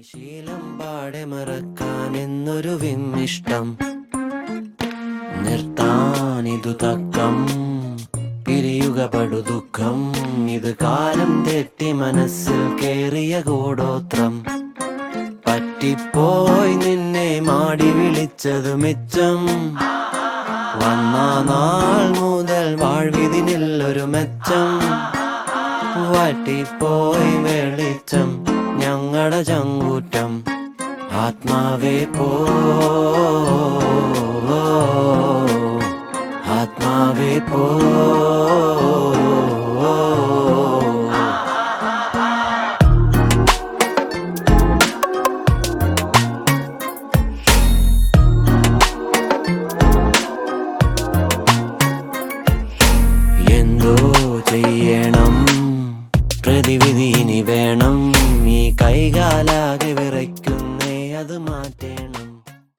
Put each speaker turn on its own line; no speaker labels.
ശീലം പാടെ മറക്കാൻ എന്നൊരു വിമ്മിഷ്ടം നിർത്താനിതു തക്കം പിരിയുക പടു ദുഃഖം ഇത് കാലം തെറ്റി മനസ്സിൽ കേറിയ കൂടോത്രം പറ്റിപ്പോയി നിന്നെ മാടി വിളിച്ചത് മിച്ചം വന്ന നാൾ മുതൽ വാഴ്വിതിനില്ലൊരു മെച്ചം വട്ടിപ്പോയി വെളിച്ചം ഞങ്ങളുടെ ചങ്കൂറ്റം ആത്മാവേ പോ ആത്മാവേ പോ എന്തോ ചെയ്യണം പ്രതിവിധി ഇനി വേണം ഈ കൈകാലാകെ വിറയ്ക്കുന്നേ അത് മാറ്റേണം